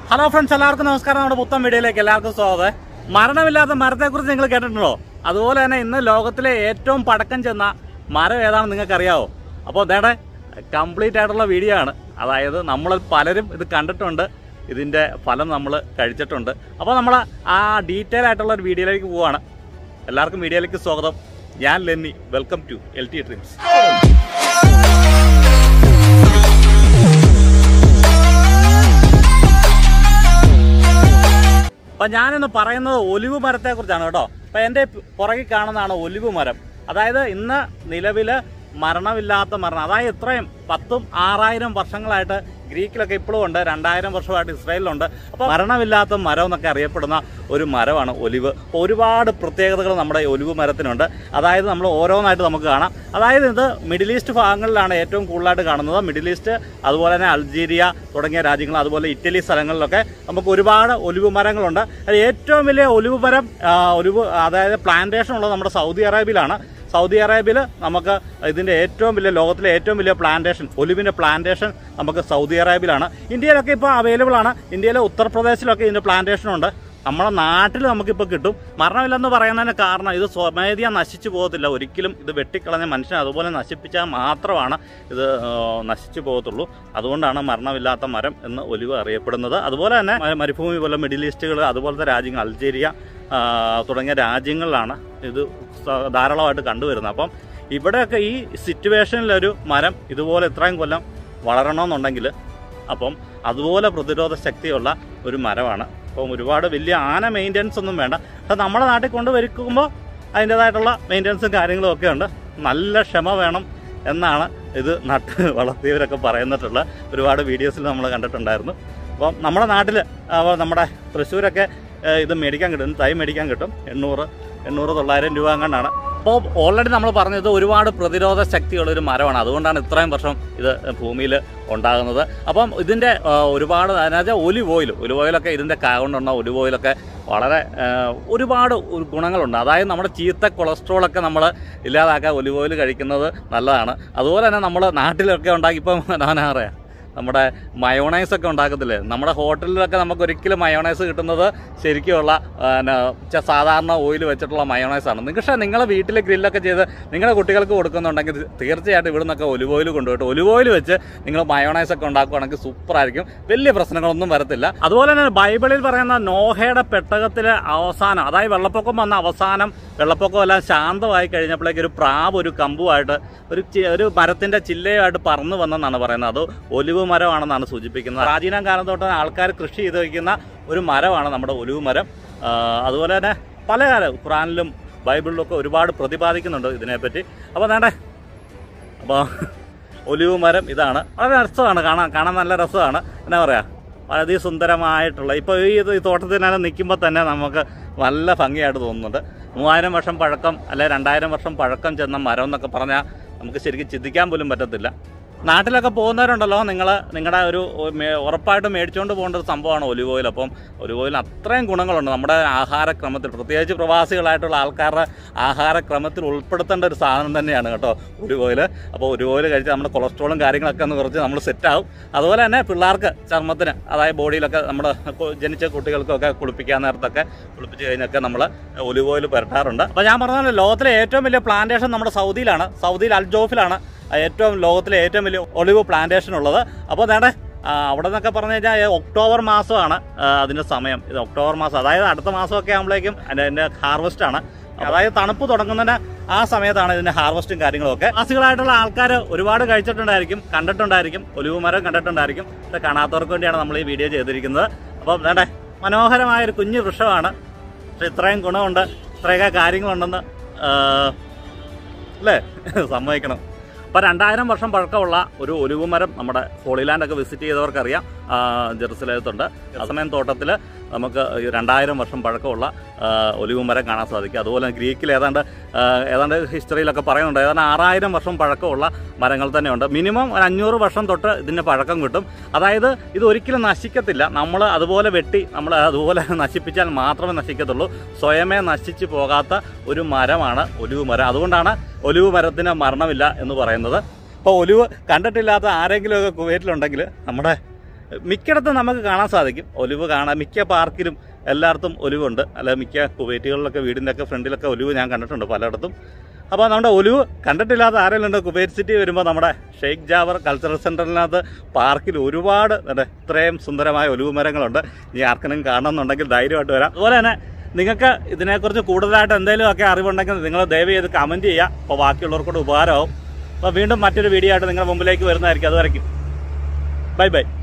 hello friends എല്ലാവർക്കും നമസ്കാരം നമ്മുടെ പുത്തൻ വീഡിയോയിലേക്ക് എല്ലാവർക്കും സ്വാഗതം മരണമില്ലാത്ത മരത്തെക്കുറിച്ച് നിങ്ങൾ കേട്ടിട്ടുണ്ടോ അതുപോലെ തന്നെ ഇന്ന് ലോകത്തിലെ ഏറ്റവും പടക്കം ചെന്ന മരം ഏതാണെന്ന് നിങ്ങൾക്ക് അറിയാവോ അപ്പോൾ അതേടെ കംപ്ലീറ്റ് ആയിട്ടുള്ള വീഡിയോ ആണ് അതായത് നമ്മൾ പലരും ഇത് കണ്ടിട്ടുണ്ട് ഇതിൻ്റെ ഫലം നമ്മൾ കഴിച്ചിട്ടുണ്ട് അപ്പോൾ നമ്മൾ ആ ഡീറ്റെയിൽ ആയിട്ടുള്ള ഒരു വീഡിയോയിലേക്ക് പോവാണ് എല്ലാവർക്കും വീഡിയോയിലേക്ക് സ്വാഗതം ഞാൻ Lenny welcome to L T dreams അപ്പൊ ഞാനിന്ന് പറയുന്നത് ഒലിവ് മരത്തെ കുറിച്ചാണ് കേട്ടോ അപ്പൊ എന്റെ പുറകിൽ കാണുന്നതാണ് ഒലിവ് മരം അതായത് ഇന്ന് നിലവില് മരണമില്ലാത്ത മരണം അതായത് ഇത്രയും പത്തും ആറായിരം വർഷങ്ങളായിട്ട് ഗ്രീക്കിലൊക്കെ ഇപ്പോഴും ഉണ്ട് രണ്ടായിരം വർഷമായിട്ട് ഇസ്രായേലിലുണ്ട് അപ്പോൾ മരണമില്ലാത്ത മരം എന്നൊക്കെ അറിയപ്പെടുന്ന ഒരു മരമാണ് ഒലിവ് അപ്പോൾ ഒരുപാട് പ്രത്യേകതകൾ നമ്മുടെ ഈ ഒലിവ് മരത്തിനുണ്ട് അതായത് നമ്മൾ ഓരോന്നായിട്ട് നമുക്ക് കാണാം അതായത് ഇത് മിഡിൽ ഈസ്റ്റ് ഭാഗങ്ങളിലാണ് ഏറ്റവും കൂടുതലായിട്ട് കാണുന്നത് മിഡിൽ ഈസ്റ്റ് അതുപോലെ തന്നെ അൾജീരിയ തുടങ്ങിയ രാജ്യങ്ങൾ അതുപോലെ ഇറ്റലി സ്ഥലങ്ങളിലൊക്കെ നമുക്ക് ഒരുപാട് ഒലിവ് മരങ്ങളുണ്ട് അതിൽ ഏറ്റവും വലിയ ഒലിവ് മരം ആ, ഒലിവ് അതായത് പ്ലാന്റേഷൻ ഉള്ളത് നമ്മുടെ സൗദി അറേബ്യയിലാണ് സൗദി അറേബ്യയിൽ നമുക്ക് ഇതിൻ്റെ ഏറ്റവും വലിയ ലോകത്തിലെ ഏറ്റവും വലിയ പ്ലാന്റേഷൻ ഒലിവിൻ്റെ പ്ലാന്റേഷൻ നമുക്ക് സൗദി അറേബ്യയിലാണ് ഇന്ത്യയിലൊക്കെ ഇപ്പോൾ അവൈലബിൾ ആണ് ഇന്ത്യയിലെ ഉത്തർപ്രദേശിലൊക്കെ ഇതിൻ്റെ പ്ലാന്റേഷൻ ഉണ്ട് നമ്മുടെ നാട്ടിൽ നമുക്കിപ്പോൾ കിട്ടും മരണമില്ലെന്ന് പറയുന്നതിന് കാരണം ഇത് സ്വമേധിയ നശിച്ചു പോകത്തില്ല ഒരിക്കലും ഇത് വെട്ടിക്കളഞ്ഞ മനുഷ്യനെ അതുപോലെ നശിപ്പിച്ചാൽ മാത്രമാണ് ഇത് ആ, നശിച്ചു പോകത്തുള്ളൂ അതുകൊണ്ടാണ് മരണമില്ലാത്ത മരം എന്ന് ഒലിവ് അറിയപ്പെടുന്നത് അതുപോലെ തന്നെ മ- മരുഭൂമി പോലെ മിഡിൽ ഈസ്റ്റുകൾ അതുപോലത്തെ രാജ്യങ്ങൾ അൾജീരിയ ആ, തുടങ്ങിയ രാജ്യങ്ങളിലാണ് ഇത് സ- ധാരാളമായിട്ട് കണ്ടുവരുന്നത് അപ്പം ഇവിടെയൊക്കെ ഈ സിറ്റുവേഷനിലൊരു മരം ഇതുപോലെ ഇത്രയും കൊല്ലം വളരണമെന്നുണ്ടെങ്കിൽ അപ്പം അതുപോലെ പ്രതിരോധ ശക്തിയുള്ള ഒരു മരമാണ് അപ്പം ഒരുപാട് വലിയ ആന മെയിൻ്റെനൻസ് ഒന്നും വേണ്ട പക്ഷെ നമ്മുടെ നാട്ടിൽ കൊണ്ടുവരിക്കുമ്പോൾ അതിൻ്റെതായിട്ടുള്ള മെയിൻ്റെനൻസും കാര്യങ്ങളും ഒക്കെ ഉണ്ട് നല്ല ക്ഷമ വേണം എന്നാണ് ഇത് നട്ട് വളർത്തിയവരൊക്കെ പറയുന്നിട്ടുള്ള ഒരുപാട് വീഡിയോസിൽ നമ്മൾ കണ്ടിട്ടുണ്ടായിരുന്നു അപ്പം നമ്മുടെ നാട്ടിൽ നമ്മുടെ തൃശ്ശൂരൊക്കെ ഏഹ്, ഇത് മേടിക്കാൻ കിട്ടും തൈ മേടിക്കാൻ കിട്ടും എണ്ണൂറ് എണ്ണൂറ് തൊള്ളായിരം രൂപ അങ്ങാണ്ടാണ് അപ്പോൾ ഓൾറെഡി നമ്മൾ പറഞ്ഞത് ഒരുപാട് പ്രതിരോധ ശക്തിയുള്ള ഒരു മരമാണ് അതുകൊണ്ടാണ് ഇത്രയും വർഷം ഇത് ഭൂമിയിൽ ഉണ്ടാകുന്നത് അപ്പം ഇതിൻ്റെ ആ, ഒരുപാട് അതായത് ഒലിവ് ഓയിൽ ഒലിവ് ഓയിലൊക്കെ ഇതിൻ്റെ കാകൊണ്ടുള്ള ഒലിവ് ഓയിലൊക്കെ വളരെ ആ, ഒരുപാട് ഒരു ഗുണങ്ങളുണ്ട് അതായത് നമ്മുടെ ചീത്ത കൊളസ്ട്രോളൊക്കെ നമ്മൾ ഇല്ലാതാക്കാൻ ഒലിവ് ഓയിൽ കഴിക്കുന്നത് നല്ലതാണ് അതുപോലെ തന്നെ നമ്മൾ നാട്ടിലൊക്കെ ഉണ്ടാക്കി ഇപ്പം ഞാൻ പറയാം നമ്മുടെ മയോണൈസ് ഒക്കെ ഉണ്ടാക്കത്തില്ലേ നമ്മുടെ ഹോട്ടലിലൊക്കെ നമുക്ക് ഒരിക്കലും മയോണൈസ് കിട്ടുന്നത് ശരിക്കുമുള്ള ആ, ന, ച- സാധാരണ ഓയിൽ വെച്ചിട്ടുള്ള മയോണൈസ് ആണ് പക്ഷേ നിങ്ങൾ വീട്ടിൽ ഗ്രില്ലൊക്കെ ചെയ്ത് നിങ്ങളുടെ കുട്ടികൾക്ക് കൊടുക്കുന്നുണ്ടെങ്കിൽ തീർച്ചയായിട്ടും ഇവിടെ നിന്നൊക്കെ ഒലിവ് ഓയിൽ കൊണ്ടുപോയിട്ട് ഒലിവ് ഓയിൽ വെച്ച് നിങ്ങൾ മയോണൈസ് ഒക്കെ ഉണ്ടാക്കുകയാണെങ്കിൽ സൂപ്പറായിരിക്കും വലിയ പ്രശ്നങ്ങളൊന്നും വരത്തില്ല അതുപോലെ തന്നെ ബൈബിളിൽ പറയുന്ന നോഹയുടെ പെട്ടകത്തിലെ അവസാനം അതായത് വെള്ളപ്പൊക്കം വന്ന അവസാനം വെള്ളപ്പൊക്കം എല്ലാം ശാന്തമായി കഴിഞ്ഞപ്പോഴേക്ക് ഒരു പ്രാവ് ഒരു കമ്പുമായിട്ട് ഒരു ചി- ഒരു മരത്തിന്റെ ചില്ലയുമായിട്ട് പറന്നു വന്നെന്നാണ് പറയുന്നത് അത് ഒലിവ് മരമാണെന്നാണ് സൂചിപ്പിക്കുന്നത് പ്രാചീന കാലം തൊട്ട് ആൾക്കാർ കൃഷി ചെയ്ത് വയ്ക്കുന്ന ഒരു മരമാണ് നമ്മുടെ ഒലിവ് മരം ആ, അതുപോലെ തന്നെ പല കാലം ഖുറാനിലും ബൈബിളിലും ഒക്കെ ഒരുപാട് പ്രതിപാദിക്കുന്നുണ്ട് ഇതിനെപ്പറ്റി അപ്പോൾ വേണ്ടേ അപ്പോൾ ഒലിവ് മരം ഇതാണ് വളരെ രസമാണ് കാണാൻ കാണാൻ നല്ല രസമാണ് എന്നാ പറയാ വളരെ സുന്ദരമായിട്ടുള്ള ഇപ്പോൾ ഈ ഇത് ഈ തോട്ടത്തിനകം നിൽക്കുമ്പോൾ തന്നെ നമുക്ക് നല്ല ഭംഗിയായിട്ട് തോന്നുന്നുണ്ട് മൂവായിരം വർഷം പഴക്കം അല്ലെ രണ്ടായിരം വർഷം പഴക്കം ചെന്ന മരം എന്നൊക്കെ പറഞ്ഞാൽ നമുക്ക് ശരിക്കും ചിന്തിക്കാൻ പോലും പറ്റത്തില്ല നാട്ടിലൊക്കെ പോകുന്നവരുണ്ടല്ലോ നിങ്ങൾ നിങ്ങളുടെ ഒരു മേ- ഉറപ്പായിട്ടും മേടിച്ചുകൊണ്ട് പോകേണ്ട ഒരു സംഭവമാണ് ഒലിവ് ഓയിൽ അപ്പം ഒലിവ് ഓയിൽ അത്രയും ഗുണങ്ങളുണ്ട് നമ്മുടെ ആഹാരക്രമത്തിൽ പ്രത്യേകിച്ച് പ്രവാസികളായിട്ടുള്ള ആൾക്കാരുടെ ആഹാരക്രമത്തിൽ ഉൾപ്പെടുത്തേണ്ട ഒരു സാധനം തന്നെയാണ് കേട്ടോ ഒലിവ് ഓയിൽ അപ്പോൾ ഒലിവ് ഓയിൽ കഴിച്ചാൽ നമ്മുടെ കൊളസ്ട്രോളും കാര്യങ്ങളൊക്കെ ഒന്ന് കുറച്ച് നമ്മൾ സെറ്റാവും അതുപോലെ തന്നെ പിള്ളേർക്ക് ചർമ്മത്തിന് അതായത് ബോഡിയിലൊക്കെ നമ്മുടെ കൊ- ജനിച്ച കുട്ടികൾക്കൊക്കെ കുളിപ്പിക്കാൻ നേരത്തൊക്കെ കുളിപ്പിച്ച് കഴിഞ്ഞൊക്കെ നമ്മൾ ഒലിവ് ഓയിൽ പുരട്ടാറുണ്ട് അപ്പോൾ ഞാൻ പറഞ്ഞ പോലെ ലോകത്തിലെ ഏറ്റവും വലിയ പ്ലാന്റേഷൻ നമ്മുടെ സൗദിയിലാണ് സൗദിയിൽ അൽജോഫിലാണ് ഏറ്റവും ലോകത്തിലെ ഏറ്റവും വലിയ ഒലിവ് പ്ലാന്റേഷൻ ഉള്ളത് അപ്പോൾ നേടെ അവിടെ നിന്നൊക്കെ പറഞ്ഞു കഴിഞ്ഞാൽ ഒക്ടോബർ മാസമാണ് ആ, അതിൻ്റെ സമയം ഇത് ഒക്ടോബർ മാസം അതായത് അടുത്ത മാസമൊക്കെ ആകുമ്പോഴേക്കും അതിൻ്റെ അതിൻ്റെ ഹാർവസ്റ്റ് ആണ് അതായത് തണുപ്പ് തുടങ്ങുന്നതിന് ആ സമയത്താണ് ഇതിന്റെ ഹാർവസ്റ്റും കാര്യങ്ങളും ഒക്കെ വാസികളായിട്ടുള്ള ആൾക്കാർ ഒരുപാട് കഴിച്ചിട്ടുണ്ടായിരിക്കും കണ്ടിട്ടുണ്ടായിരിക്കും ഒലിവ് മരം കണ്ടിട്ടുണ്ടായിരിക്കും ഇത് കാണാത്തവർക്ക് വേണ്ടിയാണ് നമ്മൾ ഈ വീഡിയോ ചെയ്തിരിക്കുന്നത് അപ്പം വേണ്ടേ മനോഹരമായ ഒരു കുഞ്ഞു വൃക്ഷമാണ് പക്ഷെ ഇത്രയും ഗുണമുണ്ട് ഇത്രയൊക്കെ കാര്യങ്ങളുണ്ടെന്ന് ആ, അല്ലേ സമ്മതിക്കണം അപ്പോൾ രണ്ടായിരം വർഷം പഴക്കമുള്ള ഒരു ഒലിവ് മരം നമ്മുടെ ഹോളിലാൻഡ് ഒക്കെ വിസിറ്റ് ചെയ്തവർക്കറിയാം ആ, ജെറുസലേമത്തുണ്ട് അസമയം തോട്ടത്തിൽ നമുക്ക് ഈ രണ്ടായിരം വർഷം പഴക്കമുള്ള ആ, ഒലിവ് മരം കാണാൻ സാധിക്കും അതുപോലെ ഗ്രീക്കിൽ ഏതാണ്ട് ആ, ഏതാണ്ട് ഹിസ്റ്ററിയിലൊക്കെ പറയുന്നുണ്ട് ഏതാണ്ട് ആറായിരം വർഷം പഴക്കമുള്ള മരങ്ങൾ തന്നെയുണ്ട് മിനിമം ഒരു അഞ്ഞൂറ് വർഷം തൊട്ട് ഇതിൻ്റെ പഴക്കം കിട്ടും അതായത് ഇത് ഒരിക്കലും നശിക്കത്തില്ല നമ്മൾ അതുപോലെ വെട്ടി നമ്മൾ അതുപോലെ നശിപ്പിച്ചാൽ മാത്രമേ നശിക്കത്തുള്ളൂ സ്വയമേ നശിച്ചു പോകാത്ത ഒരു മരമാണ് ഒലിവ് മരം അതുകൊണ്ടാണ് ഒലിവ് മരത്തിന് മരണമില്ല എന്ന് പറയുന്നത് അപ്പോൾ ഒലിവ് കണ്ടിട്ടില്ലാത്ത ആരെങ്കിലുമൊക്കെ കുവൈറ്റിലുണ്ടെങ്കിൽ നമ്മുടെ മിക്കയിടത്തും നമുക്ക് കാണാൻ സാധിക്കും ഒലിവ് കാണാൻ മിക്ക പാർക്കിലും എല്ലായിടത്തും ഒലിവുണ്ട് അല്ല മിക്ക കുവൈറ്റുകളിലൊക്കെ വീടിൻ്റെ ഒക്കെ ഫ്രണ്ടിലൊക്കെ ഒലിവ് ഞാൻ കണ്ടിട്ടുണ്ട് പലയിടത്തും അപ്പോൾ നമ്മുടെ ഒലിവ് കണ്ടിട്ടില്ലാത്ത ആരെങ്കിലും ഉണ്ട് കുവൈറ്റ് സിറ്റി വരുമ്പോൾ നമ്മുടെ ഷെയ്ഖ് ജാവർ കൾച്ചറൽ സെൻറ്ററിനകത്ത് പാർക്കിൽ ഒരുപാട് എന്താ ഇത്രയും സുന്ദരമായ ഒലിവ് മരങ്ങളുണ്ട് ഇനി ആർക്കെങ്കിലും കാണണമെന്നുണ്ടെങ്കിൽ ധൈര്യമായിട്ട് വരാം അതുപോലെ തന്നെ നിങ്ങൾക്ക് ഇതിനെക്കുറിച്ച് കൂടുതലായിട്ട് എന്തെങ്കിലും ഒക്കെ അറിവുണ്ടെങ്കിൽ നിങ്ങൾ ദയവ് ചെയ്ത് കമൻറ്റ് ചെയ്യുക അപ്പോൾ ബാക്കിയുള്ളവർക്കൂടെ ഉപകാരമാവും അപ്പോൾ വീണ്ടും മറ്റൊരു വീഡിയോ ആയിട്ട് നിങ്ങളുടെ മുമ്പിലേക്ക് വരുന്നതായിരിക്കും അതുവരയ്ക്കും ബൈ ബൈ